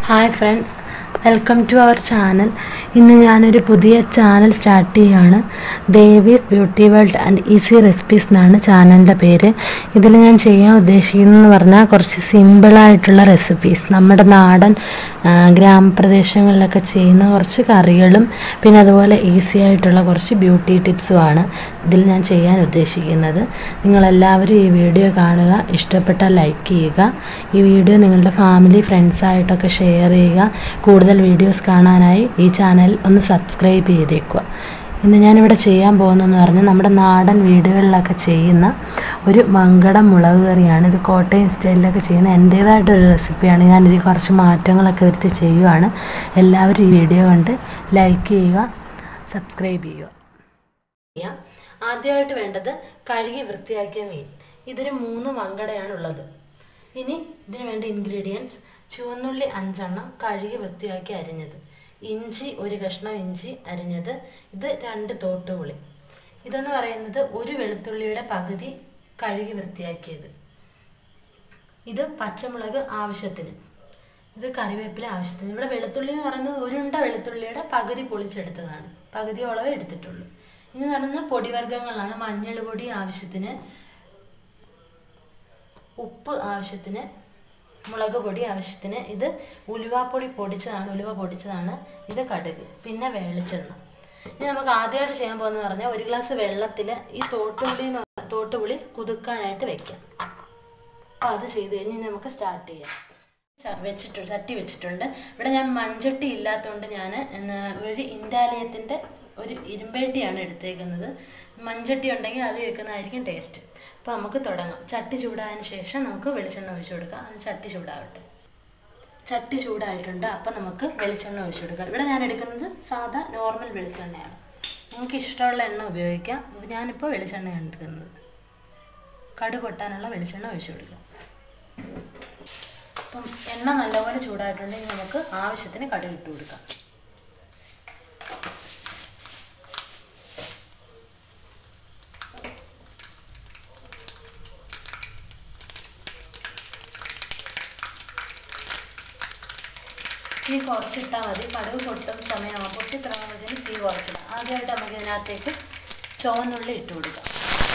hi friends welcome to our channel ഇന്ന് ഞാനൊരു പുതിയ ചാനൽ സ്റ്റാർട്ട് ചെയ്യുകയാണ് Devi's beauty world and easy recipes എന്നാണ് ചാനലിൻ്റെ പേര് ഇതിൽ ഞാൻ ചെയ്യാൻ ഉദ്ദേശിക്കുന്നതെന്ന് പറഞ്ഞാൽ കുറച്ച് സിമ്പിളായിട്ടുള്ള റെസിപ്പീസ് നമ്മുടെ നാടൻ ആ, ഗ്രാമപ്രദേശങ്ങളിലൊക്കെ ചെയ്യുന്ന കുറച്ച് കറികളും പിന്നെ അതുപോലെ ഈസി ആയിട്ടുള്ള കുറച്ച് ബ്യൂട്ടി ടിപ്സുമാണ് ഇതിൽ ഞാൻ ചെയ്യാൻ ഉദ്ദേശിക്കുന്നത് നിങ്ങളെല്ലാവരും ഈ വീഡിയോ കാണുക ഇഷ്ടപ്പെട്ടാൽ ലൈക്ക് ചെയ്യുക ഈ വീഡിയോ നിങ്ങളുടെ ഫാമിലി ഫ്രണ്ട്സായിട്ടൊക്കെ ഷെയർ ചെയ്യുക കൂടുതൽ വീഡിയോസ് കാണാനായി ഈ ചാനൽ ഒന്ന് സബ്സ്ക്രൈബ് ചെയ്തേക്കുക ഇന്ന് ഞാനിവിടെ ചെയ്യാൻ പോകുന്നതെന്ന് പറഞ്ഞാൽ നമ്മുടെ നാടൻ വീടുകളിലൊക്കെ ചെയ്യുന്ന ഒരു മങ്കടം മുളക് കറിയാണ് ഇത് കോട്ടയം സ്റ്റൈലിലൊക്കെ ചെയ്യുന്ന എൻ്റേതായിട്ടൊരു റെസിപ്പിയാണ് ഞാനിതിൽ കുറച്ച് മാറ്റങ്ങളൊക്കെ വരുത്തി ചെയ്യുവാണ് എല്ലാവരും ഈ വീഡിയോ കണ്ട് ലൈക്ക് ചെയ്യുക സബ്സ്ക്രൈബ് ചെയ്യുക ചെയ്യാം ആദ്യമായിട്ട് വേണ്ടത് കഴുകി വൃത്തിയാക്കിയ മീൻ ഇതൊരു മൂന്ന് മങ്കടയാണ് ഉള്ളത് ഇനി ഇതിന് വേണ്ട ഇൻഗ്രീഡിയൻസ് ചുവന്നുള്ളി അഞ്ചെണ്ണം കഴുകി വൃത്തിയാക്കി അരിഞ്ഞത് ഇഞ്ചി ഒരു കഷ്ണം ഇഞ്ചി അരിഞ്ഞത് ഇത് രണ്ട് തോട്ടുപുളി ഇതെന്ന് പറയുന്നത് ഒരു വെളുത്തുള്ളിയുടെ പകുതി കഴുകി വൃത്തിയാക്കിയത് ഇത് പച്ചമുളക് ആവശ്യത്തിന് ഇത് കറിവേപ്പില ആവശ്യത്തിന് ഇവിടെ വെളുത്തുള്ളി എന്ന് പറയുന്നത് ഒരുണ്ട വെളുത്തുള്ളിയുടെ പകുതി പൊളിച്ചെടുത്തതാണ് പകുതിയോളവേ എടുത്തിട്ടുള്ളൂ ഇനി നടന്ന പൊടിവർഗ്ഗങ്ങളാണ് മഞ്ഞൾ പൊടി ആവശ്യത്തിന് ഉപ്പ് ആവശ്യത്തിന് മുളക് പൊടി ആവശ്യത്തിന് ഇത് ഉലുവാപ്പൊടി പൊടിച്ചതാണ് ഉലുവ പൊടിച്ചതാണ് ഇത് കടുക് പിന്നെ വെളിച്ചെണ്ണ ഇനി നമുക്ക് ആദ്യമായിട്ട് ചെയ്യാൻ പോകുന്നത് പറഞ്ഞാൽ ഒരു ഗ്ലാസ് വെള്ളത്തിൽ ഈ തോട്ടുപുളി എന്ന് പറഞ്ഞ- തോട്ടുപുളി കുതുക്കാനായിട്ട് വെക്കാം അപ്പോൾ അത് ചെയ്ത് കഴിഞ്ഞ് ഇനി നമുക്ക് സ്റ്റാർട്ട് ചെയ്യാം ച- വെച്ചിട്ടുണ്ട് ചട്ടി വെച്ചിട്ടുണ്ട് ഇവിടെ ഞാൻ മൺചട്ടി ഇല്ലാത്തതുകൊണ്ട് ഞാൻ എന്നാ ഒരു ഇൻഡാലിയത്തിൻ്റെ ഒരു ഇരുമ്പേട്ടിയാണ് എടുത്തേക്കുന്നത് മൺചട്ടി ഉണ്ടെങ്കിൽ അത് വെക്കുന്നതായിരിക്കും ടേസ്റ്റ് അപ്പോൾ നമുക്ക് തുടങ്ങാം ചട്ടി ചൂടായതിന് ശേഷം നമുക്ക് വെളിച്ചെണ്ണ ഒഴിച്ചു കൊടുക്കാം അത് ചട്ടി ചൂടാവട്ടെ ചട്ടി ചൂടായിട്ടുണ്ട് അപ്പം നമുക്ക് വെളിച്ചെണ്ണ ഒഴിച്ചു കൊടുക്കാം ഇവിടെ ഞാൻ എടുക്കുന്നത് സാധാ നോർമൽ വെളിച്ചെണ്ണയാണ് നിങ്ങൾക്ക് ഇഷ്ടമുള്ള എണ്ണ ഉപയോഗിക്കാം അപ്പോൾ ഞാനിപ്പോൾ വെളിച്ചെണ്ണയാണ് എടുക്കുന്നത് കടു പൊട്ടാനുള്ള വെളിച്ചെണ്ണ ഒഴിച്ചു കൊടുക്കാം അപ്പം എണ്ണ നല്ലപോലെ ചൂടായിട്ടുണ്ടെങ്കിൽ നമുക്ക് ആവശ്യത്തിന് കടുക് ഇട്ട് കൊടുക്കാം തീ കുറച്ചിട്ടാൽ മതി കടുക് പൊട്ടും സമയമാകും പൊട്ടി തുടങ്ങുന്നതിന് തീ കുറച്ചിടാം ആദ്യമായിട്ട് നമുക്ക് ഇതിനകത്തേക്ക് ചുവന്നുള്ളി ഇട്ട് കൊടുക്കാം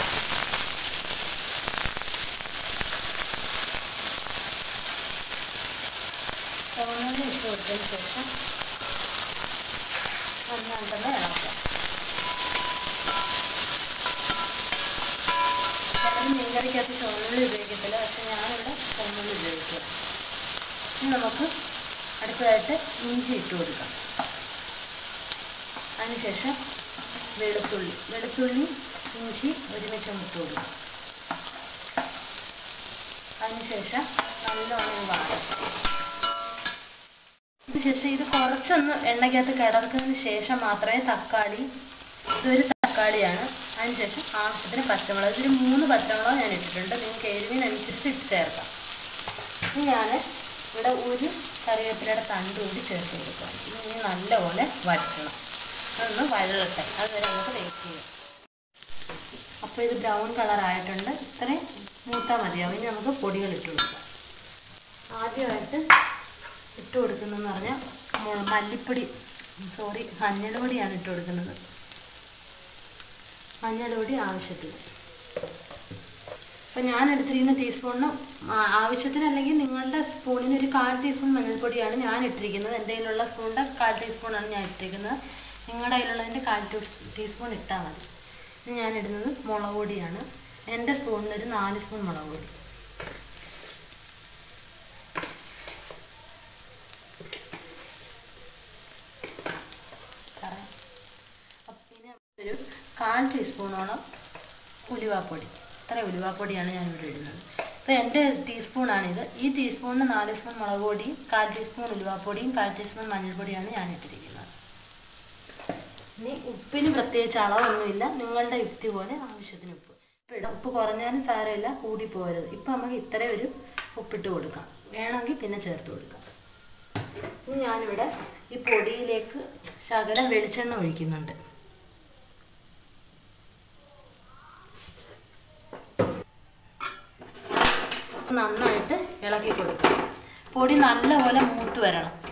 ചുവന്നുള്ളി ഇട്ട് കൊടുത്തതിന് ശേഷം നന്നായിട്ടൊന്ന് ഇളക്കാം ചിലർ മീൻകറിക്കകത്ത് ചുവന്നുള്ളി ഉപയോഗിക്കത്തില്ല പക്ഷെ ഞാനിവിടെ ചുവന്നുള്ളി ഉപയോഗിക്കുക ഇനി നമുക്ക് അടുത്തതായിട്ട് ഇഞ്ചി ഇട്ട് കൊടുക്കാം അതിനുശേഷം വെളുത്തുള്ളി വെളുത്തുള്ളി ഇഞ്ചി ഒരുമിച്ച് ഇട്ട് കൊടുക്കാം അതിനുശേഷം നല്ലോണം ഇത് വാടാം അതിനുശേഷം ഇത് കുറച്ചൊന്ന് എണ്ണയ്ക്കകത്ത് കിടന്നതിന് ശേഷം മാത്രമേ തക്കാളി ഇതൊരു തക്കാളിയാണ് അതിനുശേഷം ആവശ്യത്തിന് പച്ചമുളക് ഇതൊരു മൂന്ന് പച്ചമുളക് ഞാൻ ഇട്ടിട്ടുണ്ട് നിങ്ങൾക്ക് എരിവിനനുസരിച്ച് ഇട്ട് ചേർക്കാം ഇനി ഞാൻ ഇവിടെ ഒരു കറിവേപ്പിലയുടെ തണ്ട് കൂടി ചേർത്ത് കൊടുക്കാം ഇനി നല്ലപോലെ വഴറ്റണം അതൊന്ന് വഴലട്ടെ അതുവരെ നമുക്ക് വെയിറ്റ് ചെയ്യാം അപ്പോൾ ഇത് ബ്രൗൺ കളർ ആയിട്ടുണ്ട് ഇത്രയും മൂത്താൽ മതിയാവും ഇനി നമുക്ക് പൊടികൾ ഇട്ട് കൊടുക്കാം ആദ്യമായിട്ട് ഇട്ട് കൊടുക്കുന്നതെന്ന് പറഞ്ഞാൽ മുള- മല്ലിപ്പൊടി സോറി മഞ്ഞൾ പൊടിയാണ് ഇട്ട് കൊടുക്കുന്നത് മഞ്ഞൾ പൊടി ആവശ്യത്തിന് അപ്പം ഞാൻ എടുത്തിരിക്കുന്ന ടീസ്പൂണിന് ആ- ആവശ്യത്തിന് അല്ലെങ്കിൽ നിങ്ങളുടെ സ്പൂണിന് ഒരു കാൽ ടീസ്പൂൺ മഞ്ഞൾപ്പൊടിയാണ് ഞാൻ ഇട്ടിരിക്കുന്നത് എൻ്റെ കയ്യിലുള്ള സ്പൂണിൻ്റെ കാൽ ടീസ്പൂണാണ് ഞാൻ ഇട്ടിരിക്കുന്നത് നിങ്ങളുടെ കയ്യിലുള്ളതിൻ്റെ കാൽ ടീ ടീസ്പൂൺ ഇട്ടാൽ മതി ഇനി ഞാൻ ഇടുന്നത് മുളക് പൊടിയാണ് എൻ്റെ സ്പൂണിന് ഒരു നാല് സ്പൂൺ മുളക് പൊടി പറയാം അപ്പം പിന്നെ ഒരു കാൽ ടീസ്പൂണോളം ഉലുവാപ്പൊടി ഇത്ര ഉലുവാപ്പൊടിയാണ് ഞാൻ ഇവിടെ ഇടുന്നത് അപ്പോൾ എൻ്റെ ടീസ്പൂണാണിത് ഈ ടീസ്പൂണിന് നാല് സ്പൂൺ മുളക് പൊടിയും കാൽ ടീസ്പൂൺ ഉലുവാപ്പൊടിയും കാൽ ടീസ്പൂൺ മഞ്ഞൾപ്പൊടിയാണ് ഞാൻ ഇട്ടിരിക്കുന്നത് ഇനി ഉപ്പിന് പ്രത്യേകിച്ച് അളവൊന്നുമില്ല നിങ്ങളുടെ യുക്തി പോലെ ആവശ്യത്തിന് ഉപ്പ് ഉപ്പ് ഇടാം ഉപ്പ് കുറഞ്ഞാലും സാരമില്ല കൂടി പോകരുത് ഇപ്പം നമുക്ക് ഇത്രയും ഒരു ഉപ്പിട്ട് കൊടുക്കാം വേണമെങ്കിൽ പിന്നെ ചേർത്ത് കൊടുക്കാം ഇനി ഞാനിവിടെ ഈ പൊടിയിലേക്ക് ശകലം വെളിച്ചെണ്ണ ഒഴിക്കുന്നുണ്ട് നന്നായിട്ട് ഇളക്കി കൊടുക്കുക പൊടി നല്ലപോലെ മൂത്ത് വരണം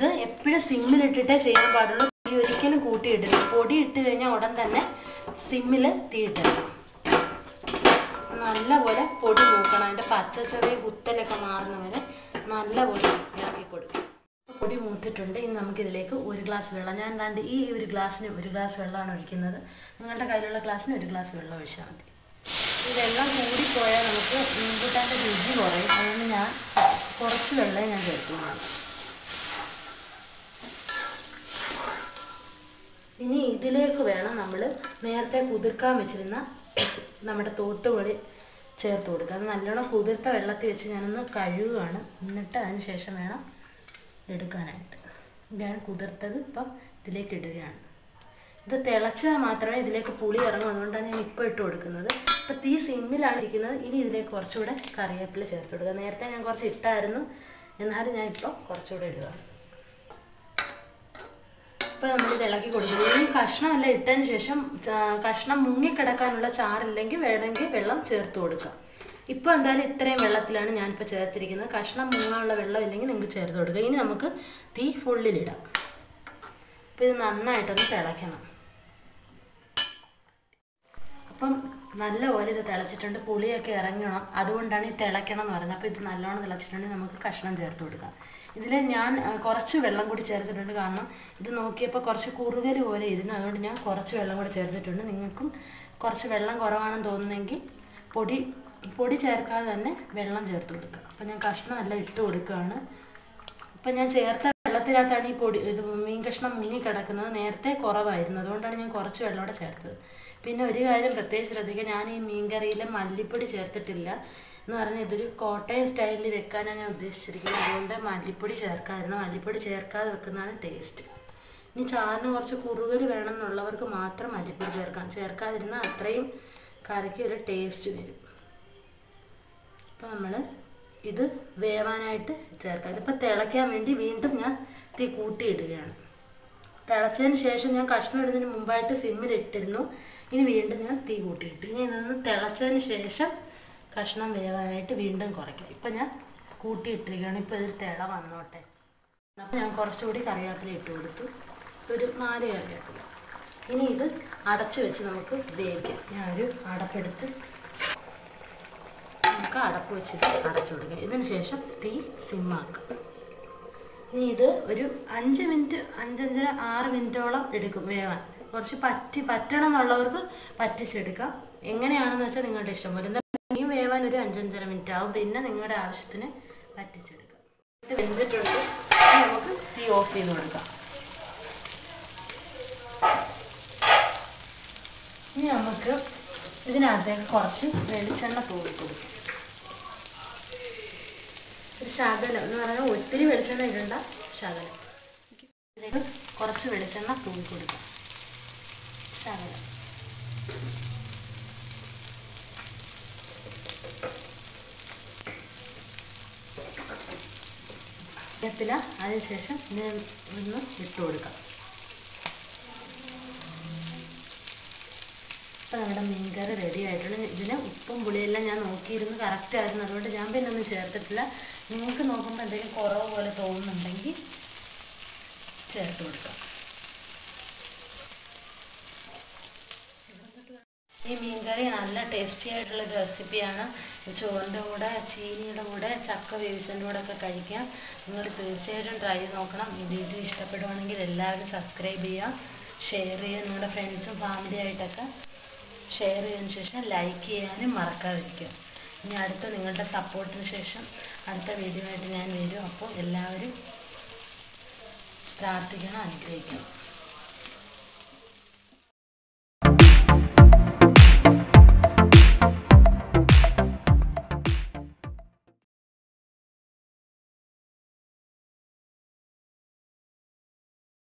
ഇത് എപ്പോഴും സിമ്മിലിട്ടിട്ടേ ചെയ്യാൻ പാടുള്ളൂ തീ ഒരിക്കലും കൂട്ടിയിടരുത് പൊടി ഇട്ട് കഴിഞ്ഞാൽ ഉടൻ തന്നെ സിമ്മിൽ തീയിട്ടിടണം നല്ലപോലെ പൊടി നോക്കണം അതിൻ്റെ പച്ച ചെറിയ കുത്തലൊക്കെ മാറുന്ന വരെ നല്ലപോലെ ഇളക്കി കൊടുക്കും പൊടി മൂത്തിട്ടുണ്ട് ഇനി നമുക്കിതിലേക്ക് ഒരു ഗ്ലാസ് വെള്ളം ഞാൻ എന്താണ്ട് ഈ ഒരു ഗ്ലാസ്സിന് ഒരു ഗ്ലാസ് വെള്ളമാണ് ഒഴിക്കുന്നത് നിങ്ങളുടെ കയ്യിലുള്ള ഗ്ലാസ്സിന് ഒരു ഗ്ലാസ് വെള്ളം ഒഴിച്ചാൽ മതി ഈ വെള്ളം കൂടിപ്പോയാൽ നമുക്ക് മീൻകൂട്ടാൻ്റെ രുചി കുറയും അതുകൊണ്ട് ഞാൻ കുറച്ച് വെള്ളമേ ഞാൻ ചേർക്കുന്നുള്ളൂ ഇനി ഇതിലേക്ക് വേണം നമ്മൾ നേരത്തെ കുതിർക്കാൻ വെച്ചിരുന്ന നമ്മുടെ തോട്ടുപൊടി ചേർത്ത് കൊടുക്കുക അത് നല്ലോണം കുതിർത്ത വെള്ളത്തിൽ വെച്ച് ഞാനൊന്ന് കഴുകുകയാണ് എന്നിട്ട് അതിന് ശേഷം വേണം എടുക്കാനായിട്ട് ഞാൻ കുതിർത്തത് ഇപ്പം ഇതിലേക്ക് ഇടുകയാണ് ഇത് തിളച്ചാൽ മാത്രമേ ഇതിലേക്ക് പുളി ഇറങ്ങൂ അതുകൊണ്ടാണ് ഞാൻ ഇപ്പോൾ ഇട്ട് കൊടുക്കുന്നത് ഇപ്പം തീ സിമ്മിലാണ് ഇരിക്കുന്നത് ഇനി ഇതിലേക്ക് കുറച്ചുകൂടെ കറിവേപ്പില ചേർത്ത് കൊടുക്കുക നേരത്തെ ഞാൻ കുറച്ച് ഇട്ടായിരുന്നു എന്നാലും ഞാൻ ഇപ്പോൾ കുറച്ചുകൂടെ ഇടുക ഇപ്പം നമ്മളിത് ഇളക്കി കൊടുക്കുന്നത് ഇനി കഷ്ണമെല്ലാം ഇട്ടതിന് ശേഷം ചാ- കഷ്ണം മുങ്ങിക്കിടക്കാനുള്ള ചാറില്ലെങ്കിൽ വേണമെങ്കിൽ വെള്ളം ചേർത്ത് കൊടുക്കാം ഇപ്പോൾ എന്തായാലും ഇത്രയും വെള്ളത്തിലാണ് ഞാനിപ്പോൾ ചേർത്തിരിക്കുന്നത് കഷ്ണം മുങ്ങാനുള്ള വെള്ളം ഇല്ലെങ്കിൽ നിങ്ങൾക്ക് ചേർത്ത് കൊടുക്കുക ഇനി നമുക്ക് തീ ഫുള്ളിലിടാം അപ്പോൾ ഇത് നന്നായിട്ടൊന്ന് തിളയ്ക്കണം അപ്പം നല്ലപോലെ ഇത് തിളച്ചിട്ടുണ്ട് പുളിയൊക്കെ ഇറങ്ങണം അതുകൊണ്ടാണ് ഈ തിളയ്ക്കണം എന്ന് പറയുന്നത് അപ്പോൾ ഇത് നല്ലോണം തിളച്ചിട്ടുണ്ടെങ്കിൽ നമുക്ക് കഷ്ണം ചേർത്ത് കൊടുക്കാം ഇതിൽ ഞാൻ ആ, കുറച്ച് വെള്ളം കൂടി ചേർത്തിട്ടുണ്ട് കാരണം ഇത് നോക്കിയപ്പോൾ കുറച്ച് കുറുകൽ പോലെ ഇരുന്നു അതുകൊണ്ട് ഞാൻ കുറച്ച് വെള്ളം കൂടി ചേർത്തിട്ടുണ്ട് നിങ്ങൾക്കും കുറച്ച് വെള്ളം കുറവാണെന്ന് തോന്നുന്നെങ്കിൽ പൊടി പൊടി ചേർക്കാതെ തന്നെ വെള്ളം ചേർത്ത് കൊടുക്കുക അപ്പോൾ ഞാൻ കഷ്ണം എല്ലാം ഇട്ട് കൊടുക്കുകയാണ് ഇപ്പം ഞാൻ ചേർത്ത വെള്ളത്തിനകത്താണ് ഈ പൊടി ഇത് മീൻ കഷ്ണം മുങ്ങി കിടക്കുന്നത് നേരത്തെ കുറവായിരുന്നു അതുകൊണ്ടാണ് ഞാൻ കുറച്ച് വെള്ളം കൂടെ ചേർത്തത് പിന്നെ ഒരു കാര്യം പ്രത്യേകം ശ്രദ്ധിക്കുക ഞാൻ ഈ മീൻ കറിയിൽ മല്ലിപ്പൊടി ചേർത്തിട്ടില്ല എന്ന് പറഞ്ഞാൽ ഇതൊരു കോട്ടയം സ്റ്റൈലിൽ വെക്കാനാണ് ഞാൻ ഉദ്ദേശിച്ചിരിക്കുന്നത് അതുകൊണ്ട് മല്ലിപ്പൊടി ചേർക്കാതിരുന്നു മല്ലിപ്പൊടി ചേർക്കാതെ വെക്കുന്നതാണ് ടേസ്റ്റ് ഇനി ചാറിന് കുറച്ച് കുറുകൽ വേണമെന്നുള്ളവർക്ക് മാത്രം മല്ലിപ്പൊടി ചേർക്കാം ചേർക്കാതിരുന്നാൽ അത്രയും കറിക്ക് ഒരു ടേസ്റ്റ് വരും അപ്പോൾ നമ്മൾ ഇത് വേവാനായിട്ട് ചേർക്കാം ഇതിപ്പോൾ തിളയ്ക്കാൻ വേണ്ടി വീണ്ടും ഞാൻ തീ കൂട്ടിയിടുകയാണ് തിളച്ചതിന് ശേഷം ഞാൻ കഷ്ണം ഇടുന്നതിന് മുമ്പായിട്ട് സിമ്മിൽ ഇട്ടിരുന്നു ഇനി വീണ്ടും ഞാൻ തീ കൂട്ടിയിട്ടു ഇനി ഇതൊന്ന് തിളച്ചതിന് ശേഷം കഷ്ണം വേവാനായിട്ട് വീണ്ടും കുറയ്ക്കാം ഇപ്പം ഞാൻ കൂട്ടിയിട്ടിരിക്കുകയാണ് ഇപ്പോൾ ഇതൊരു തിള വന്നോട്ടെ അപ്പോൾ ഞാൻ കുറച്ചുകൂടി കറിവേപ്പില ഇട്ട് കൊടുത്തു ഒരു നാല് കറിവേപ്പില ഇനി ഇത് അടച്ചു വെച്ച് നമുക്ക് വേവിക്കാം ഞാനൊരു അടപ്പെടുത്ത് നമുക്ക് അടപ്പ് വെച്ചിട്ട് അടച്ചു കൊടുക്കാം ഇതിന് ശേഷം തീ സിമ്മാക്കാം ഇനി ഇത് ഒരു അഞ്ച് മിനിറ്റ് അഞ്ചഞ്ചര ആറ് മിനിറ്റോളം എടുക്കും വേവാൻ കുറച്ച് പറ്റി പറ്റണം എന്നുള്ളവർക്ക് പറ്റിച്ചെടുക്കാം എങ്ങനെയാണെന്ന് വെച്ചാൽ നിങ്ങളുടെ ഇഷ്ടം പോലെ എന്താ മീൻ വേവാൻ ഒരു അഞ്ചഞ്ചര മിനിറ്റ് ആവും പിന്നെ നിങ്ങളുടെ ആവശ്യത്തിന് പറ്റിച്ചെടുക്കാം ഇത് വെന്തിട്ടുണ്ട് ഇനി നമുക്ക് തീ ഓഫ് ചെയ്ത് കൊടുക്കാം ഇനി നമുക്ക് ഇതിനകത്തേക്ക് കുറച്ച് വെളിച്ചെണ്ണ തൂവി കൊടുക്കും ഒരു ശകലം എന്ന് പറഞ്ഞാൽ ഒത്തിരി വെളിച്ചെണ്ണ ഇടണ്ട ശകലം ഇതിലേക്ക് കുറച്ച് വെളിച്ചെണ്ണ തൂവി കൊടുക്കാം ശകലം വേപ്പില അതിനുശേഷം ഇതിന് ഒന്ന് ഇട്ട് കൊടുക്കാം ഇപ്പം നമ്മുടെ മീൻകറി റെഡി ആയിട്ടുണ്ട് ഇതിന് ഉപ്പും പുളിയെല്ലാം ഞാൻ നോക്കിയിരുന്ന് കറക്റ്റ് ആയിരുന്നു അതുകൊണ്ട് ഞാൻ പിന്നെ ഒന്നും ചേർത്തിട്ടില്ല നിങ്ങൾക്ക് നോക്കുമ്പോൾ എന്തെങ്കിലും കുറവ് പോലെ തോന്നുന്നുണ്ടെങ്കിൽ ചേർത്ത് കൊടുക്കാം ഈ മീൻകറി നല്ല ടേസ്റ്റി ആയിട്ടുള്ളൊരു റെസിപ്പിയാണ് ചോറിൻ്റെ കൂടെ ചീനിയുടെ കൂടെ ചക്ക വേവിച്ചതിൻ്റെ കൂടെ ഒക്കെ കഴിക്കാം നിങ്ങൾ തീർച്ചയായിട്ടും ട്രൈ ചെയ്ത് നോക്കണം ഈ വീഡിയോ ഇഷ്ടപ്പെടുവാണെങ്കിൽ എല്ലാവരും സബ്സ്ക്രൈബ് ചെയ്യുക ഷെയർ ചെയ്യുക നിങ്ങളുടെ ഫ്രണ്ട്സും ഫാമിലി ആയിട്ടൊക്കെ ഷെയർ ചെയ്തതിന് ശേഷം ലൈക്ക് ചെയ്യാനും മറക്കാതിരിക്കുക ഇനി അടുത്ത നിങ്ങളുടെ സപ്പോർട്ടിന് ശേഷം അടുത്ത വീഡിയോ ആയിട്ട് ഞാൻ വരും അപ്പോൾ എല്ലാവരും പ്രാർത്ഥിക്കണം അനുഗ്രഹിക്കണം